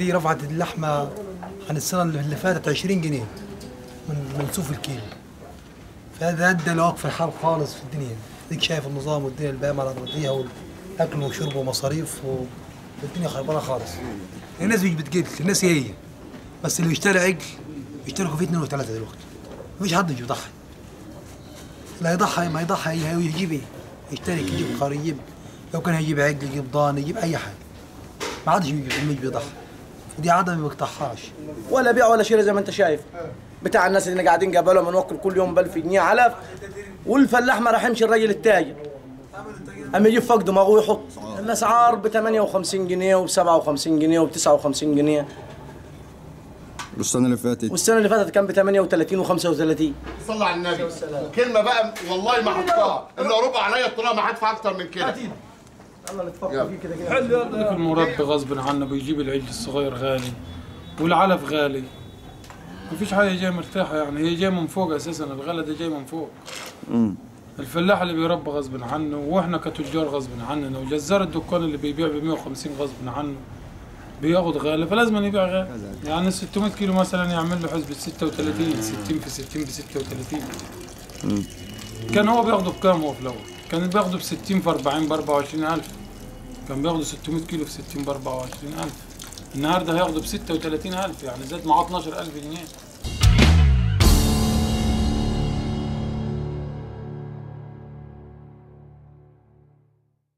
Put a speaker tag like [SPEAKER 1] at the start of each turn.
[SPEAKER 1] دي رفعت اللحمه عن السنه اللي فاتت 20 جنيه من من سوق الكيلو فهذا ادى لوقف الحال خالص في الدنيا ديك شايف النظام والدنيا البايمه على اراضيها والاكل وشرب ومصاريف والدنيا خربانه خالص الناس مش بتقل الناس هي هي بس اللي بيشتري عجل يشتركوا فيه اثنين وثلاثه دلوقتي مفيش حد مش بيضحي اللي هيضحي ما يضحي هي- يجيب ايه؟ يشترك يجيب قار يجيب لو كان هيجيب عجل يجيب ضان يجيب اي حاجه ما عادش بيجيب مش بيضحي دي عاده ما بيقطعهاش
[SPEAKER 2] ولا بيع ولا شراء زي ما انت شايف بتاع الناس اللي قاعدين قبلهم نوكل كل يوم ب 1000 جنيه علف والفلاح ما راح يمشي الراجل التاجر اما يجيب فقده ما هو يحط الاسعار ب 58 جنيه وب 57 جنيه وب 59 جنيه
[SPEAKER 3] والسنه اللي فاتت
[SPEAKER 2] والسنه اللي فاتت كان ب 38 و 35
[SPEAKER 4] صلى على النبي كلمه بقى والله ما هحطها الا ربع عليا الطلاق ما هدفع اكتر من كده
[SPEAKER 2] الله اللي تفكر فيه كده كده
[SPEAKER 5] لك المربي غصب عنه بيجيب العجل الصغير غالي والعلف غالي مفيش حاجه جايه مرتاحه يعني هي جايه من فوق اساسا الغلا ده جاي من فوق الفلاح اللي بيربى غصب عنه واحنا كتجار غصب عننا وجزار الدكان اللي بيبيع ب 150 غصب عنه بياخد غالي فلازم يبيع غالي يعني 600 كيلو مثلا يعمل له حسبة 36 60 في 60 ب 36 كان هو بياخده بكام هو في الاول؟ كان بياخده ب 60 في 40 ب 24000 كان بياخده 600 كيلو في 60 ب 24000 النهارده هياخده ب 36000 يعني زاد معاه 12000 جنيه